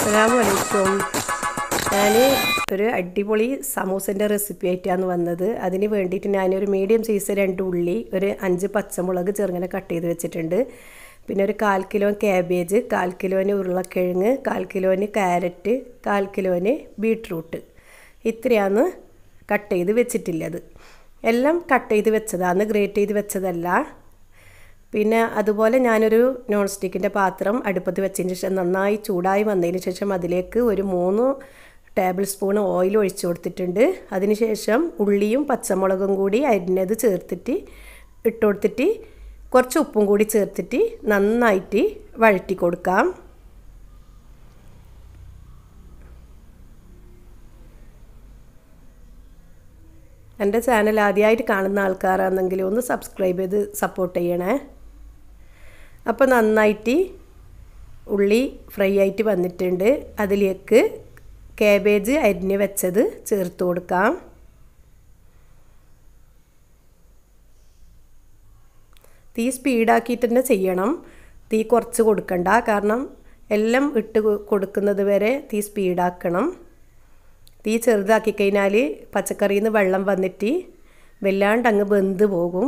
അസ്സലാമു അലൈക്കും ഞാൻ ഒരു അടിപൊളി സമൂസൻ്റെ റെസിപ്പി ആയിട്ടാണ് വന്നത് അതിന് വേണ്ടിയിട്ട് ഞാനൊരു മീഡിയം സൈസ് രണ്ട് ഉള്ളി ഒരു അഞ്ച് പച്ചമുളക് ചെറുങ്ങനെ കട്ട് ചെയ്ത് വെച്ചിട്ടുണ്ട് പിന്നെ ഒരു കാൽ കിലോ ക്യാബേജ് കാൽ കിലോന് ഉരുളക്കിഴങ്ങ് കാൽ കിലോന് ക്യാരറ്റ് കാൽ കിലോന് ബീട്രൂട്ട് ഇത്രയാണ് കട്ട് ചെയ്ത് വെച്ചിട്ടുള്ളത് എല്ലാം കട്ട് ചെയ്ത് വെച്ചതാണ് ഗ്രേറ്റ് ചെയ്ത് വെച്ചതല്ല പിന്നെ അതുപോലെ ഞാനൊരു നോൺ സ്റ്റിക്കിൻ്റെ പാത്രം അടുപ്പത്ത് വെച്ചതിന് ശേഷം നന്നായി ചൂടായി വന്നതിന് ശേഷം അതിലേക്ക് ഒരു മൂന്ന് ടേബിൾ സ്പൂൺ ഓയിൽ ഒഴിച്ചു കൊടുത്തിട്ടുണ്ട് അതിനുശേഷം ഉള്ളിയും പച്ചമുളകും കൂടി അരിഞ്ഞത് ചേർത്തിട്ട് ഇട്ട് കൊടുത്തിട്ട് കുറച്ച് ഉപ്പും കൂടി ചേർത്തിട്ട് നന്നായിട്ട് വഴറ്റി കൊടുക്കാം എൻ്റെ ചാനൽ ആദ്യമായിട്ട് കാണുന്ന ആൾക്കാരാണെങ്കിൽ ഒന്ന് സബ്സ്ക്രൈബ് ചെയ്ത് സപ്പോർട്ട് ചെയ്യണേ അപ്പോൾ നന്നായിട്ട് ഉള്ളി ഫ്രൈ ആയിട്ട് വന്നിട്ടുണ്ട് അതിലേക്ക് കാബേജ് അരിഞ്ഞ് വെച്ചത് ചേർത്ത് കൊടുക്കാം തീ സ്പീഡാക്കിയിട്ട് തന്നെ ചെയ്യണം തീ കുറച്ച് കൊടുക്കണ്ട കാരണം എല്ലാം ഇട്ട് കൊടുക്കുന്നത് വരെ തീ സ്പീഡാക്കണം തീ ചെറുതാക്കി കഴിഞ്ഞാൽ പച്ചക്കറിയിൽ നിന്ന് വെള്ളം വന്നിട്ട് വല്ലാണ്ട് അങ്ങ് വെന്ത് പോകും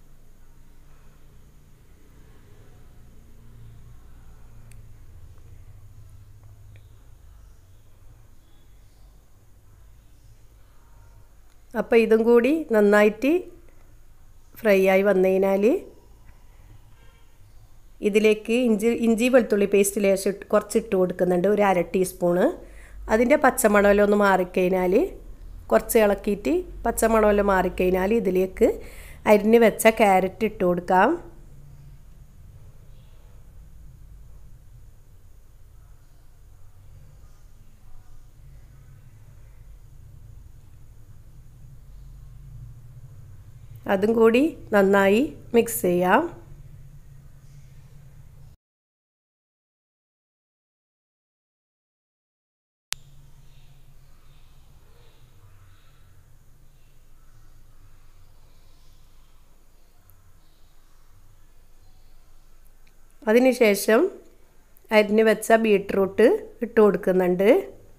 അപ്പോൾ ഇതും കൂടി നന്നായിട്ട് ഫ്രൈ ആയി വന്നു കഴിഞ്ഞാൽ ഇതിലേക്ക് ഇഞ്ചി ഇഞ്ചി വെളുത്തുള്ളി പേസ്റ്റ് ലേശം കുറച്ച് ഇട്ട് കൊടുക്കുന്നുണ്ട് ഒരു അര ടീസ്പൂണ് അതിൻ്റെ പച്ചമണമെല്ലാം ഒന്ന് മാറിക്കഴിഞ്ഞാൽ കുറച്ച് ഇളക്കിയിട്ട് പച്ചമണമെല്ലാം മാറിക്കഴിഞ്ഞാൽ ഇതിലേക്ക് അരിഞ്ഞ് വെച്ച ക്യാരറ്റ് ഇട്ട് കൊടുക്കാം അതും കൂടി നന്നായി മിക്സ് ചെയ്യാം അതിനുശേഷം അരിഞ്ഞ് വെച്ച ബീട്രൂട്ട് ഇട്ട് കൊടുക്കുന്നുണ്ട്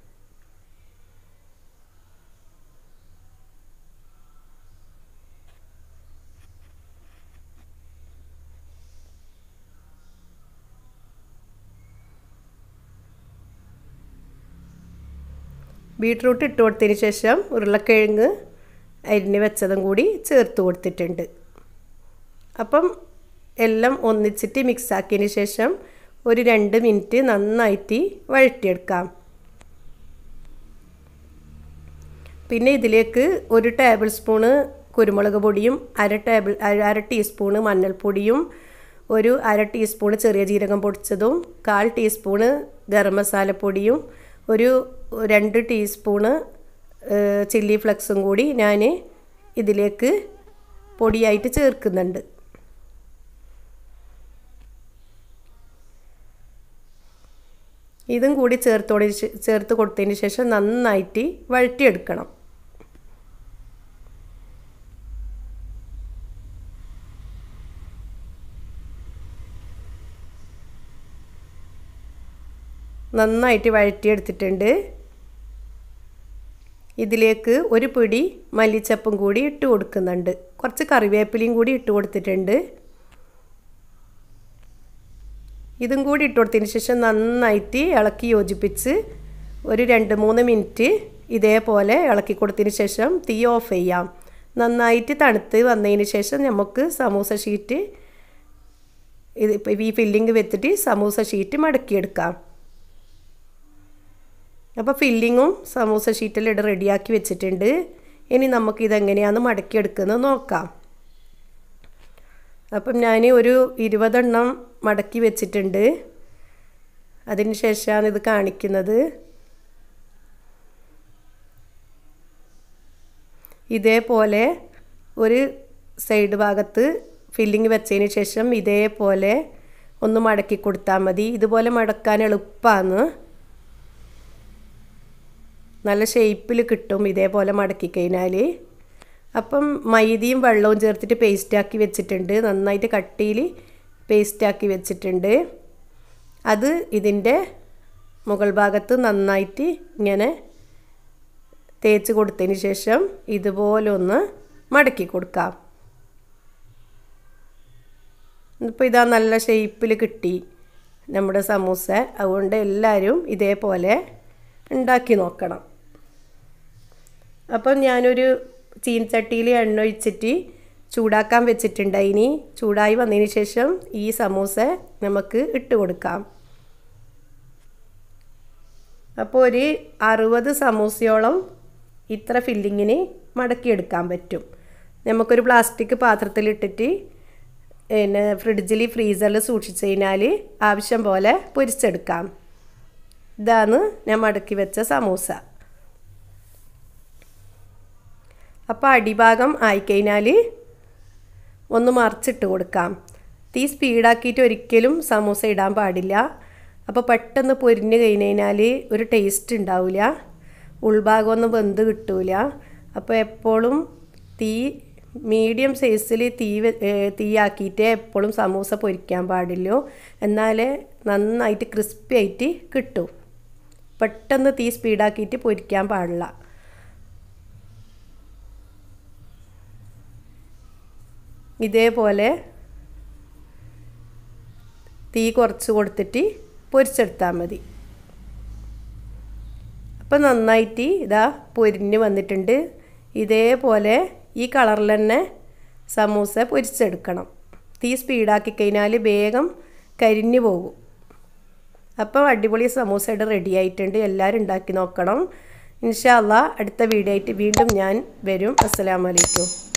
ബീട്രൂട്ട് ഇട്ട് കൊടുത്തതിന് ശേഷം ഉരുളക്കിഴങ്ങ് അരിഞ്ഞ് വെച്ചതും കൂടി ചേർത്ത് കൊടുത്തിട്ടുണ്ട് അപ്പം എല്ലാം ഒന്നിച്ചിട്ട് മിക്സ് ആക്കിയതിന് ശേഷം ഒരു രണ്ട് മിനിറ്റ് നന്നായിട്ട് വഴറ്റിയെടുക്കാം പിന്നെ ഇതിലേക്ക് ഒരു ടേബിൾ സ്പൂണ് കുരുമുളക് പൊടിയും അര ടേബിൾ അര ടീസ്പൂണ് മഞ്ഞൾപ്പൊടിയും ഒരു അര ടീസ്പൂണ് ചെറിയ ജീരകം പൊടിച്ചതും കാൽ ടീസ്പൂണ് ഗരം മസാലപ്പൊടിയും ഒരു രണ്ട് ടീസ്പൂണ് ചില്ലി ഫ്ലക്സും കൂടി ഞാൻ ഇതിലേക്ക് പൊടിയായിട്ട് ചേർക്കുന്നുണ്ട് ഇതും കൂടി ചേർത്തോടി ചേർത്ത് കൊടുത്തതിന് ശേഷം നന്നായിട്ട് വഴറ്റിയെടുക്കണം നന്നായിട്ട് വഴറ്റിയെടുത്തിട്ടുണ്ട് ഇതിലേക്ക് ഒരു പിടി മല്ലിച്ചപ്പും കൂടി ഇട്ട് കൊടുക്കുന്നുണ്ട് കുറച്ച് കറിവേപ്പിലയും കൂടി ഇട്ട് കൊടുത്തിട്ടുണ്ട് ഇതും കൂടി ഇട്ട് കൊടുത്തതിന് ശേഷം നന്നായിട്ട് ഇളക്കി യോജിപ്പിച്ച് ഒരു രണ്ട് മൂന്ന് മിനിറ്റ് ഇതേപോലെ ഇളക്കി കൊടുത്തതിന് ശേഷം തീ ഓഫ് ചെയ്യാം നന്നായിട്ട് തണുത്ത് വന്നതിന് ശേഷം നമുക്ക് സമൂസ ഷീറ്റ് ഇത് ഈ ഫില്ലിങ് വെച്ചിട്ട് സമൂസ ഷീറ്റ് മടക്കിയെടുക്കാം അപ്പോൾ ഫില്ലിങ്ങും സമൂസ ഷീറ്റിലിട്ട് റെഡിയാക്കി വെച്ചിട്ടുണ്ട് ഇനി നമുക്ക് ഇതെങ്ങനെയാണ് മടക്കിയെടുക്കുന്നത് നോക്കാം അപ്പം ഞാൻ ഒരു ഇരുപതെണ്ണം മടക്കി വെച്ചിട്ടുണ്ട് അതിന് ശേഷമാണ് ഇത് കാണിക്കുന്നത് ഇതേപോലെ ഒരു സൈഡ് ഭാഗത്ത് ഫില്ലിങ് വെച്ചതിന് ശേഷം ഇതേപോലെ ഒന്ന് മടക്കി കൊടുത്താൽ മതി ഇതുപോലെ മടക്കാൻ എളുപ്പമാണ് നല്ല ഷേപ്പിൽ കിട്ടും ഇതേപോലെ മടക്കി കഴിഞ്ഞാൽ അപ്പം മൈദയും വെള്ളവും ചേർത്തിട്ട് പേസ്റ്റാക്കി വെച്ചിട്ടുണ്ട് നന്നായിട്ട് കട്ടിയിൽ പേസ്റ്റാക്കി വെച്ചിട്ടുണ്ട് അത് ഇതിൻ്റെ മുകൾ ഭാഗത്ത് നന്നായിട്ട് ഇങ്ങനെ തേച്ച് കൊടുത്തതിന് ശേഷം ഇതുപോലെ ഒന്ന് മടക്കി കൊടുക്കാം ഇപ്പോൾ ഇതാ നല്ല ഷേപ്പിൽ കിട്ടി നമ്മുടെ സമൂസ അതുകൊണ്ട് എല്ലാവരും ഇതേപോലെ ഉണ്ടാക്കി നോക്കണം അപ്പം ഞാനൊരു ചീൻചട്ടിയിൽ എണ്ണ ഒഴിച്ചിട്ട് ചൂടാക്കാൻ വെച്ചിട്ടുണ്ട് ഇനി ചൂടായി വന്നതിന് ശേഷം ഈ സമൂസ നമുക്ക് ഇട്ട് കൊടുക്കാം അപ്പോൾ ഒരു അറുപത് സമൂസയോളം ഇത്ര ഫില്ലിങ്ങിന് മടക്കിയെടുക്കാൻ പറ്റും നമുക്കൊരു പ്ലാസ്റ്റിക് പാത്രത്തിലിട്ടിട്ട് പിന്നെ ഫ്രിഡ്ജിൽ ഫ്രീസറിൽ സൂക്ഷിച്ചു കഴിഞ്ഞാൽ ആവശ്യം പോലെ പൊരിച്ചെടുക്കാം ഇതാണ് ഞാൻ മടക്കി വെച്ച സമൂസ അപ്പോൾ അടിഭാഗം ആയിക്കഴിഞ്ഞാൽ ഒന്ന് മറിച്ചിട്ട് കൊടുക്കാം തീ സ്പീഡാക്കിയിട്ട് ഒരിക്കലും സമൂസ ഇടാൻ പാടില്ല അപ്പോൾ പെട്ടെന്ന് പൊരിഞ്ഞ് കഴിഞ്ഞ് കഴിഞ്ഞാൽ ഒരു ടേസ്റ്റ് ഉണ്ടാവില്ല ഉൾഭാഗമൊന്നും വെന്ത് കിട്ടൂല അപ്പോൾ എപ്പോഴും തീ മീഡിയം സൈസിൽ തീ തീയാക്കിയിട്ട് എപ്പോഴും സമൂസ പൊരിക്കാൻ പാടില്ലു എന്നാലേ നന്നായിട്ട് ക്രിസ്പി ആയിട്ട് കിട്ടും പെട്ടെന്ന് തീ സ്പീഡാക്കിയിട്ട് പൊരിക്കാൻ പാടില്ല ഇതേപോലെ തീ കുറച്ച് കൊടുത്തിട്ട് പൊരിച്ചെടുത്താൽ മതി അപ്പം നന്നായിട്ട് ഇതാ പൊരിഞ്ഞ് വന്നിട്ടുണ്ട് ഇതേപോലെ ഈ കളറിൽ തന്നെ സമൂസ പൊരിച്ചെടുക്കണം തീ സ്പീഡാക്കി കഴിഞ്ഞാൽ വേഗം കരിഞ്ഞു പോകും അപ്പോൾ അടിപൊളി സമൂസയുടെ റെഡി ആയിട്ടുണ്ട് എല്ലാവരും ഉണ്ടാക്കി നോക്കണം ഇൻഷാല്ല അടുത്ത വീഡിയോ ആയിട്ട് വീണ്ടും ഞാൻ വരും അസ്സലാമലൈക്കും